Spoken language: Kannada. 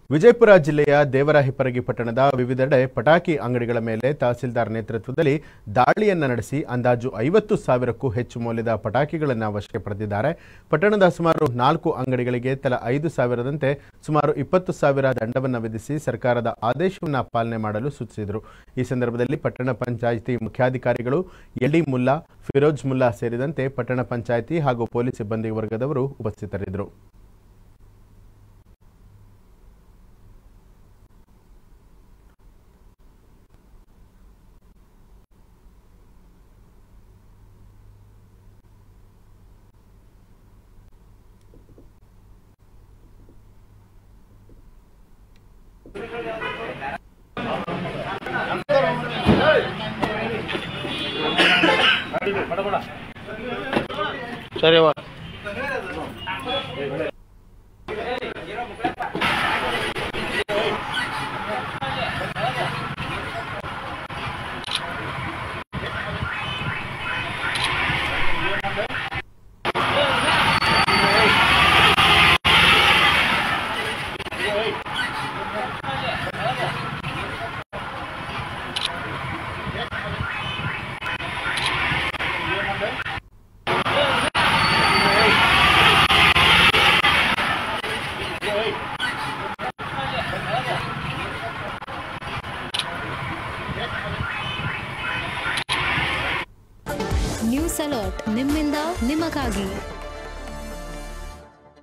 ವಿಜಯಪುರ ಜಿಲ್ಲೆಯ ದೇವರಾಹಿಪ್ಪರಗಿ ಪಟ್ಟಣದ ವಿವಿಧೆಡೆ ಪಟಾಕಿ ಅಂಗಡಿಗಳ ಮೇಲೆ ತಹಸೀಲ್ದಾರ್ ನೇತೃತ್ವದಲ್ಲಿ ದಾಳಿಯನ್ನ ನಡೆಸಿ ಅಂದಾಜು ಐವತ್ತು ಸಾವಿರಕ್ಕೂ ಹೆಚ್ಚು ಮೌಲ್ಯದ ಪಟಾಕಿಗಳನ್ನು ವಶಕ್ಕೆ ಪಡೆದಿದ್ದಾರೆ ಪಟ್ಟಣದ ಸುಮಾರು ನಾಲ್ಕು ಅಂಗಡಿಗಳಿಗೆ ತಲಾ ಐದು ಸಾವಿರದಂತೆ ಸುಮಾರು ಇಪ್ಪತ್ತು ಸಾವಿರ ದಂಡವನ್ನು ವಿಧಿಸಿ ಸರ್ಕಾರದ ಆದೇಶವನ್ನು ಪಾಲನೆ ಮಾಡಲು ಸೂಚಿಸಿದರು ಈ ಸಂದರ್ಭದಲ್ಲಿ ಪಟ್ಟಣ ಪಂಚಾಯಿತಿ ಮುಖ್ಯಾಧಿಕಾರಿಗಳು ಎಲ್ಡಿ ಮುಲ್ಲಾ ಫಿರೋಜ್ ಮುಲ್ಲಾ ಸೇರಿದಂತೆ ಪಟ್ಟಣ ಪಂಚಾಯಿತಿ ಹಾಗೂ ಪೊಲೀಸ್ ಸಿಬ್ಬಂದಿ ವರ್ಗದವರು ಉಪಸ್ಥಿತರಿದ್ದರು ಸರಿ ಅವ್ವ. ನ್ಯೂಸ್ ಅಲರ್ಟ್ ನಿಮ್ಮಿಂದ ನಿಮಗಾಗಿ